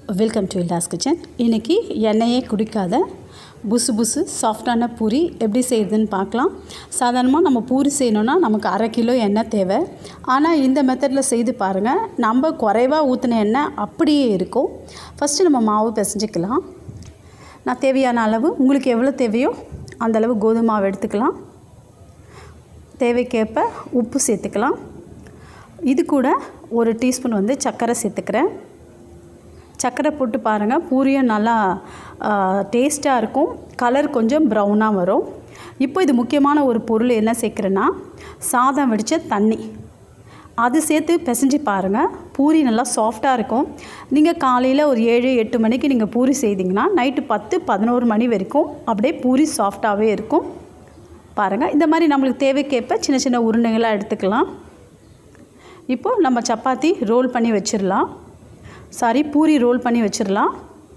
welcome to இல்லாஸ் kitchen இன்றைக்கி எண்ணெயே குடிக்காத புசு புசு சாஃப்டான பூரி எப்படி செய்யுதுன்னு பார்க்கலாம் சாதாரணமாக நம்ம பூரி செய்யணுன்னா நமக்கு அரை கிலோ எண்ணெய் தேவை ஆனால் இந்த மெத்தடில் செய்து பாருங்கள் நம்ம குறைவாக ஊற்றின எண்ணெய் அப்படியே இருக்கும் ஃபஸ்ட்டு நம்ம மாவு பிசைஞ்சிக்கலாம் நான் தேவையான அளவு உங்களுக்கு எவ்வளோ தேவையோ அந்த அளவு கோதுமை மாவு எடுத்துக்கலாம் தேவைக்கேற்ப உப்பு சேர்த்துக்கலாம் இது கூட ஒரு டீஸ்பூன் வந்து சர்க்கரை சேர்த்துக்கிறேன் சர்க்கரை போட்டு பாருங்கள் பூரியும் நல்லா டேஸ்ட்டாக இருக்கும் கலர் கொஞ்சம் ப்ரௌனாக வரும் இப்போ இது முக்கியமான ஒரு பொருள் என்ன சேர்க்குறேன்னா சாதம் வடித்த தண்ணி அது சேர்த்து பிசைஞ்சு பாருங்கள் பூரி நல்லா சாஃப்டாக இருக்கும் நீங்கள் காலையில் ஒரு ஏழு எட்டு மணிக்கு நீங்கள் பூரி செய்தீங்கன்னா நைட்டு பத்து பதினோரு மணி வரைக்கும் அப்படியே பூரி சாஃப்டாகவே இருக்கும் பாருங்கள் இந்த மாதிரி நம்மளுக்கு தேவைக்கேற்ப சின்ன சின்ன உருண்டைகளாக எடுத்துக்கலாம் இப்போது நம்ம சப்பாத்தி ரோல் பண்ணி வச்சிடலாம் சாரி பூரி ரோல் பண்ணி வச்சிடலாம்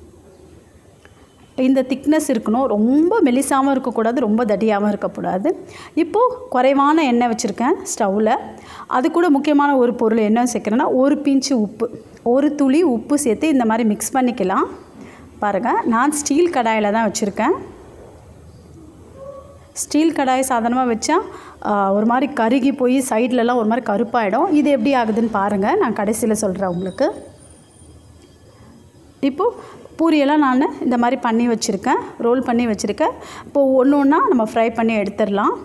இந்த திக்னஸ் இருக்கணும் ரொம்ப மெலிசாமல் இருக்கக்கூடாது ரொம்ப தடியாகவும் இருக்கக்கூடாது இப்போது குறைவான எண்ணெய் வச்சுருக்கேன் ஸ்டவ்வில் அது கூட முக்கியமான ஒரு பொருள் என்ன சேர்க்குறேன்னா ஒரு பிஞ்சு உப்பு ஒரு துளி உப்பு சேர்த்து இந்த மாதிரி மிக்ஸ் பண்ணிக்கலாம் பாருங்கள் நான் ஸ்டீல் கடாயில் தான் வச்சுருக்கேன் ஸ்டீல் கடாய் சாதாரணமாக வச்சா ஒரு மாதிரி கருகி போய் சைட்லலாம் ஒரு மாதிரி கருப்பாயிடும் இது எப்படி ஆகுதுன்னு பாருங்கள் நான் கடைசியில் சொல்கிறேன் உங்களுக்கு இப்போது பூரியெல்லாம் நான் இந்த மாதிரி பண்ணி வச்சுருக்கேன் ரோல் பண்ணி வச்சுருக்கேன் இப்போது ஒன்று ஒன்றா நம்ம ஃப்ரை பண்ணி எடுத்துடலாம்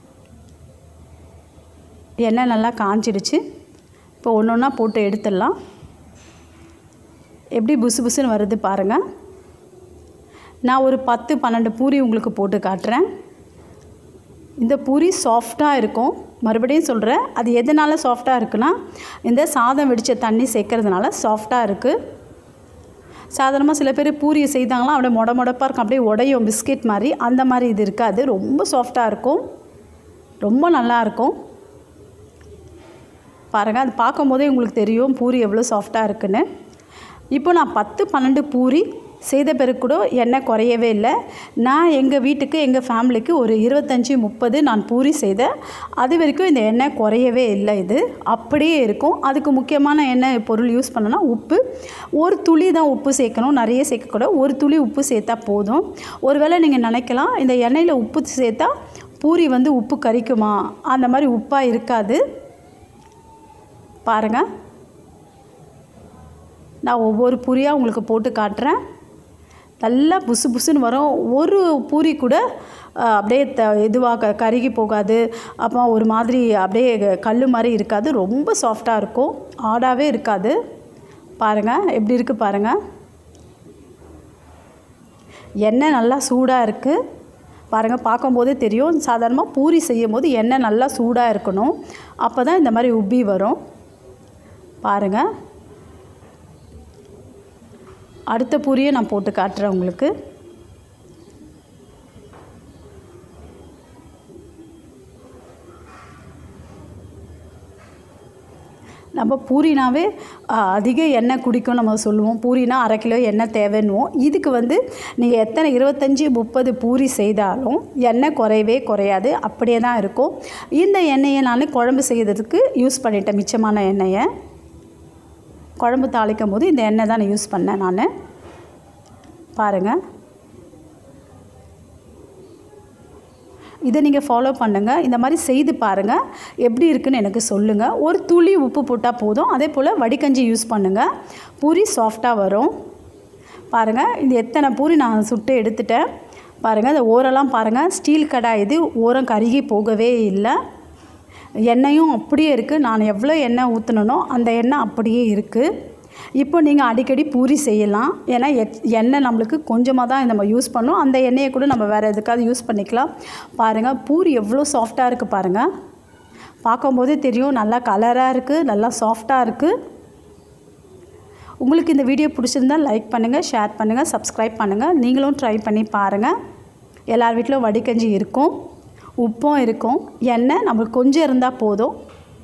எண்ணெய் நல்லா காஞ்சிடுச்சு இப்போ ஒன்று ஒன்றா போட்டு எடுத்துடலாம் எப்படி புசு புசுன்னு வருது பாருங்கள் நான் ஒரு பத்து பன்னெண்டு பூரி உங்களுக்கு போட்டு காட்டுறேன் இந்த பூரி சாஃப்டாக இருக்கும் மறுபடியும் சொல்கிறேன் அது எதனால் சாஃப்டாக இருக்குன்னா இந்த சாதம் வெடித்த தண்ணி சேர்க்கறதுனால சாஃப்டாக இருக்குது சாதாரணமாக சில பேர் பூரியை செய்தாங்களா அப்படியே மொட மொடப்பாக இருக்கும் அப்படியே உடையும் பிஸ்கெட் மாதிரி அந்த மாதிரி இது இருக்காது ரொம்ப சாஃப்டாக இருக்கும் ரொம்ப நல்லாயிருக்கும் பாருங்கள் அது பார்க்கும்போதே உங்களுக்கு தெரியும் பூரி எவ்வளோ சாஃப்டாக இருக்குன்னு இப்போ நான் பத்து பன்னெண்டு பூரி செய்த பிறகு கூட எண்ணெய் குறையவே இல்லை நான் எங்கள் வீட்டுக்கு எங்கள் ஃபேமிலிக்கு ஒரு இருபத்தஞ்சி முப்பது நான் பூரி செய்தேன் அது வரைக்கும் இந்த எண்ணெய் குறையவே இல்லை இது அப்படியே இருக்கும் அதுக்கு முக்கியமான எண்ணெய் பொருள் யூஸ் பண்ணோன்னா உப்பு ஒரு துளி தான் உப்பு சேர்க்கணும் நிறைய சேர்க்கக்கூடாது ஒரு துளி உப்பு சேர்த்தா போதும் ஒருவேளை நீங்கள் நினைக்கலாம் இந்த எண்ணெயில் உப்பு சேர்த்தா பூரி வந்து உப்பு கறிக்குமா அந்த மாதிரி உப்பாக இருக்காது பாருங்கள் நான் ஒவ்வொரு பூரியாக உங்களுக்கு போட்டு காட்டுறேன் நல்லா புசு புசுன்னு வரும் ஒரு பூரி கூட அப்படியே த இதுவாக கருகி போகாது அப்போ ஒரு மாதிரி அப்படியே கல் மாதிரி இருக்காது ரொம்ப சாஃப்டாக இருக்கும் ஆடாகவே இருக்காது பாருங்கள் எப்படி இருக்குது பாருங்கள் எண்ணெய் நல்லா சூடாக இருக்குது பாருங்கள் பார்க்கும்போதே தெரியும் சாதாரணமாக பூரி செய்யும் போது எண்ணெய் நல்லா சூடாக இருக்கணும் அப்போ தான் இந்த மாதிரி உப்பி வரும் பாருங்கள் அடுத்த பூரியை நான் போட்டு காட்டுறேன் உங்களுக்கு நம்ம பூரினாவே அதிக எண்ணெய் குடிக்கும் நம்ம சொல்லுவோம் பூரினா அரை கிலோ எண்ணெய் தேவைன்னுவோம் இதுக்கு வந்து நீங்கள் எத்தனை இருபத்தஞ்சி முப்பது பூரி செய்தாலும் எண்ணெய் குறையவே குறையாது அப்படியே தான் இருக்கும் இந்த எண்ணெயை நான் குழம்பு செய்கிறதுக்கு யூஸ் பண்ணிட்டேன் மிச்சமான எண்ணெயை குழம்பு தாளிக்கும் போது இந்த எண்ணெய் தான் நான் யூஸ் பண்ணேன் நான் பாருங்கள் இதை நீங்கள் ஃபாலோ பண்ணுங்கள் இந்த மாதிரி செய்து பாருங்கள் எப்படி இருக்குன்னு எனக்கு சொல்லுங்கள் ஒரு துளி உப்பு போட்டால் போதும் அதே போல் வடிகஞ்சி யூஸ் பண்ணுங்கள் பூரி சாஃப்டாக வரும் பாருங்கள் இது எத்தனை பூரி நான் சுட்டு எடுத்துட்டேன் பாருங்கள் இந்த ஓரெல்லாம் பாருங்கள் ஸ்டீல் கடாய் இது ஓரம் கருகி போகவே இல்லை எண்ணெயும் அப்படியே இருக்குது நான் எவ்வளோ எண்ணெய் ஊற்றணுனோ அந்த எண்ணெய் அப்படியே இருக்குது இப்போ நீங்கள் அடிக்கடி பூரி செய்யலாம் ஏன்னா எண்ணெய் நம்மளுக்கு கொஞ்சமாக தான் நம்ம யூஸ் பண்ணோம் அந்த எண்ணெயை கூட நம்ம வேறு எதுக்காவது யூஸ் பண்ணிக்கலாம் பாருங்கள் பூரி எவ்வளோ சாஃப்டாக இருக்குது பாருங்கள் பார்க்கும்போதே தெரியும் நல்லா கலராக இருக்குது நல்லா சாஃப்டாக இருக்குது உங்களுக்கு இந்த வீடியோ பிடிச்சிருந்தால் லைக் பண்ணுங்கள் ஷேர் பண்ணுங்கள் சப்ஸ்கிரைப் பண்ணுங்கள் நீங்களும் ட்ரை பண்ணி பாருங்கள் எல்லார் வீட்டிலும் வடிகஞ்சி இருக்கும் உப்பும் இருக்கும் எண்ணெய் நம்மளுக்கு கொஞ்சம் இருந்தால் போதும்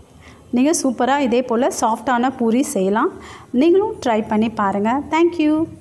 நீங்கள் சூப்பராக இதே போல் சாஃப்டான பூரி செய்யலாம் நீங்களும் ட்ரை பண்ணி பாருங்கள் தேங்க்யூ